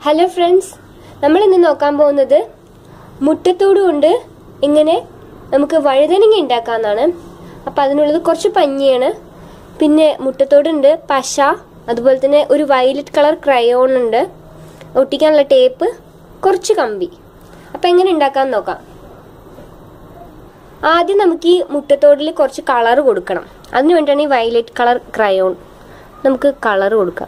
hello friends നമ്മൾ ഇന്ന് നോക്കാൻ പോകുന്നത് മുട്ടത്തോട് കൊണ്ട് എങ്ങനെ നമുക്ക് വഴുതനങ്ങ ഉണ്ടാക്കാമെന്നാണ് അപ്പം അതിനുള്ളത് കുറച്ച് പഞ്ഞിയാണ് പിന്നെ മുട്ടത്തോടുണ്ട് പശ അതുപോലെ തന്നെ ഒരു വയലറ്റ് കളർ ക്രയോൺ ഉണ്ട് ഒട്ടിക്കാനുള്ള ടേപ്പ് കുറച്ച് കമ്പി അപ്പം എങ്ങനെ ഉണ്ടാക്കാമെന്ന് നോക്കാം ആദ്യം നമുക്ക് ഈ മുട്ടത്തോടിൽ കുറച്ച് കളർ കൊടുക്കണം അതിന് വേണ്ടിയാണ് ഈ വയലറ്റ് കളർ ക്രയോൺ നമുക്ക് കളർ കൊടുക്കാം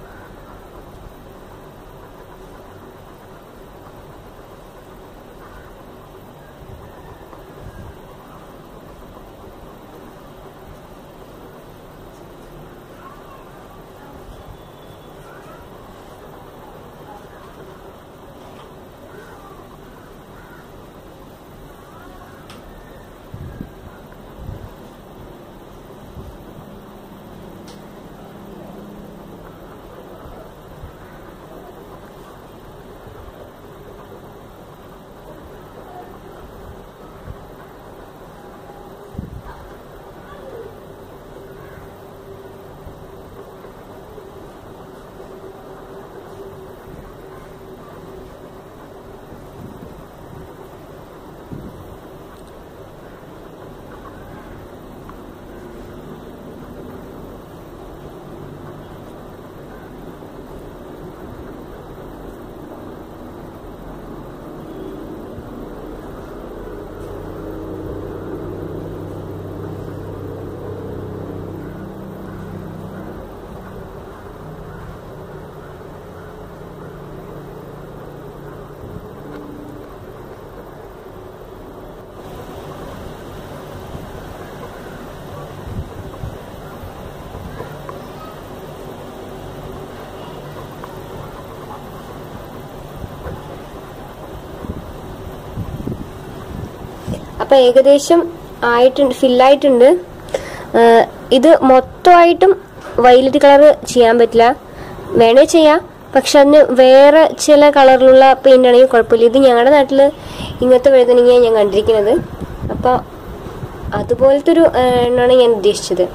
അപ്പം ഏകദേശം ആയിട്ടുണ്ട് ഫില്ലായിട്ടുണ്ട് ഇത് മൊത്തമായിട്ടും വയലറ്റ് കളർ ചെയ്യാൻ പറ്റില്ല വേണേ ചെയ്യാം പക്ഷെ അതിന് വേറെ ചില കളറിലുള്ള പെയിന്റ് ആണെങ്കിൽ കുഴപ്പമില്ല ഇത് ഞങ്ങളുടെ നാട്ടിൽ ഇങ്ങനത്തെ വഴുതനങ്ങയാണ് ഞാൻ കണ്ടിരിക്കുന്നത് അപ്പോൾ അതുപോലത്തെ ഒരു എണ്ണാണ് ഞാൻ ഉദ്ദേശിച്ചത്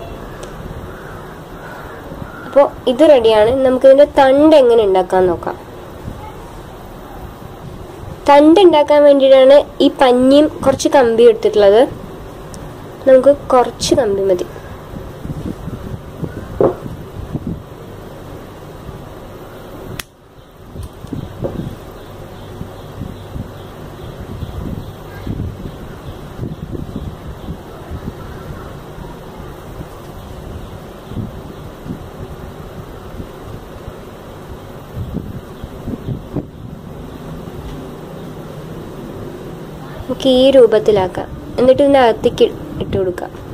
അപ്പോൾ ഇത് റെഡിയാണ് നമുക്കിതിൻ്റെ തണ്ട് എങ്ങനെ ഉണ്ടാക്കാൻ നോക്കാം തണ്ട് ഉണ്ടാക്കാൻ വേണ്ടിയിട്ടാണ് ഈ പഞ്ഞിയും കുറച്ച് കമ്പി എടുത്തിട്ടുള്ളത് നമുക്ക് കുറച്ച് കമ്പി മതി നമുക്ക് ഈ രൂപത്തിലാക്കാം എന്നിട്ട് ഇതിൻ്റെ അകത്തേക്ക് ഇട്ട് കൊടുക്കാം